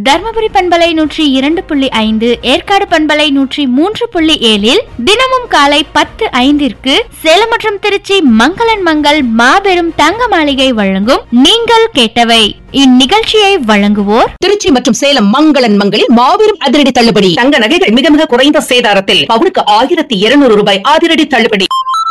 தர்மபுரி பண்பலை நூற்றி இரண்டு புள்ளி ஐந்து ஏற்காடு பண்பலை நூற்றி மூன்று புள்ளி ஏழில் தினமும் காலை பத்து ஐந்திற்கு சேலம் மற்றும் திருச்சி மங்களன் மங்கள் மாபெரும் தங்க மாளிகை வழங்கும் நீங்கள் கேட்டவை இந்நிகழ்ச்சியை வழங்குவோர் திருச்சி மற்றும் சேலம் மங்களன் மங்களில் மாபெரும் அதிரடி தள்ளுபடி தங்க நகைகள் மிக மிக குறைந்த சேதாரத்தில் பவுனுக்கு ஆயிரத்தி இருநூறு ரூபாய் அதிரடி தள்ளுபடி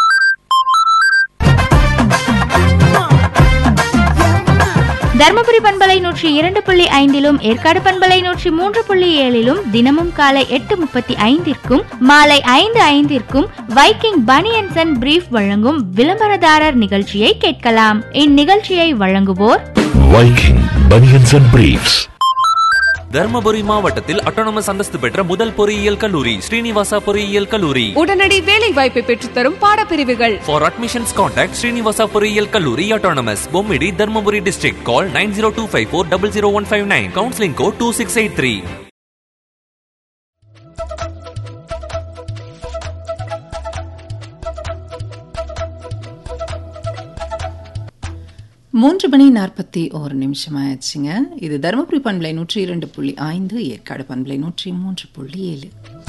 தர்மபுரி பண்பலை நூற்றி இரண்டு புள்ளி ஐந்திலும் ஏற்காடு பண்பலை நூற்றி மூன்று புள்ளி ஏழிலும் தினமும் காலை எட்டு முப்பத்தி ஐந்திற்கும் மாலை ஐந்து ஐந்திற்கும் வைக்கிங் பனியன்சன் அண்ட் பிரீஃப் வழங்கும் விளம்பரதாரர் நிகழ்ச்சியை கேட்கலாம் இந்நிகழ்ச்சியை வழங்குவோர் Viking Bunions and Briefs. Dharmapuri மாவட்டத்தில் அட்டானமஸ் அந்தஸ்து பெற்ற முதல் பொறியியல் கல்லூரி ஸ்ரீனிவாசா பொறியியல் கல்லூரி உடனடி வேலை வாய்ப்பை பெற்றுத்தரும் பாடப்பிரிவுகள் ஃபார் அட்மிஷன்ஸ் கான்டாக்ட் ஸ்ரீனிவாசா பொறியியல் கல்லூரி autonomous Bommidi Dharmapuri district call nine zero two five four double zero one five nine counselling code two six eight three மூன்று மணி நாற்பத்தி ஒரு நிமிஷம் ஆயிடுச்சுங்க இது தருமபுரி பண்பலை நூற்றி இரண்டு புள்ளி ஐந்து ஏற்காடு பண்பலை நூற்றி மூன்று புள்ளி ஏழு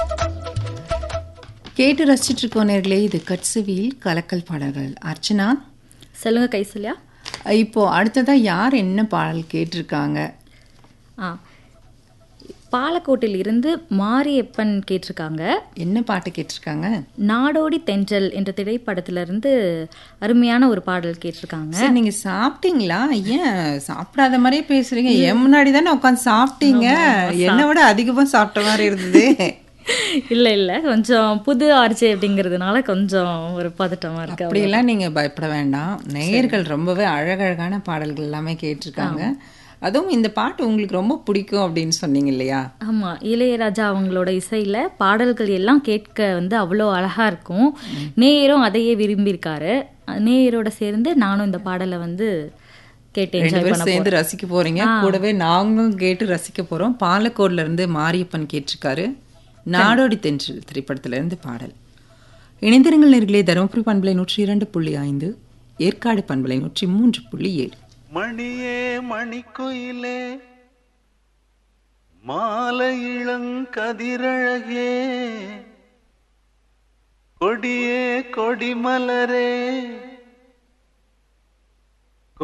கேட்டு ரசிச்சிட்டு இருக்கோம் நேர்களே இது கட்சுவியில் கலக்கல் பாடல்கள் அர்ச்சனா சொல்லுங்க கைசல்யா இப்போ அடுத்ததா யார் என்ன பாடல் கேட்டிருக்காங்க ஆ பாலக்கோட்டில் இருந்து மாரியப்பன் கேட்டிருக்காங்க என்ன பாட்டு கேட்டிருக்காங்க நாடோடி தென்றல் என்ற திரைப்படத்திலிருந்து அருமையான ஒரு பாடல் கேட்டிருக்காங்க சரி நீங்க சாப்பிட்டீங்களா ஏன் சாப்பிடாத மாதிரியே பேசுறீங்க என் முன்னாடி தானே உட்காந்து சாப்பிட்டீங்க என்னை விட அதிகமா சாப்பிட்ட மாதிரி இருந்தது இல்ல இல்ல கொஞ்சம் புது ஆர்ஜே அப்படிங்கிறதுனால கொஞ்சம் ஒரு பதட்டமா இருக்கு அப்படியெல்லாம் நீங்க பயப்பட வேண்டாம் நேயர்கள் ரொம்பவே அழகழகான பாடல்கள் எல்லாமே கேட்டிருக்காங்க அதுவும் இந்த பாட்டு உங்களுக்கு ரொம்ப பிடிக்கும் அப்படின்னு சொன்னீங்க இல்லையா ஆமா இளையராஜா அவங்களோட இசையில பாடல்கள் எல்லாம் கேட்க வந்து அவ்வளோ அழகா இருக்கும் நேயரும் அதையே விரும்பியிருக்காரு நேயரோட சேர்ந்து நானும் இந்த பாடலை வந்து கேட்டு ரெண்டு என்ஜாய் பேரும் பண்ண சேர்ந்து போறேன் ரசிக்க போறீங்க கூடவே நாங்களும் கேட்டு ரசிக்க போறோம் பாலக்கோட்ல இருந்து மாரியப்பன் கேட்டிருக்காரு நாடோடி தென்றல் திரைப்படத்துல இருந்து பாடல் இணைந்திருங்கள் நேர்களே தருமபுரி பண்பலை நூற்றி இரண்டு புள்ளி ஐந்து ஏற்காடு பண்பலை நூற்றி மூன்று புள்ளி ஏழு மணியே மணிக்குயிலே மாலை இளங்கதிரழகே கொடியே கொடிமலரே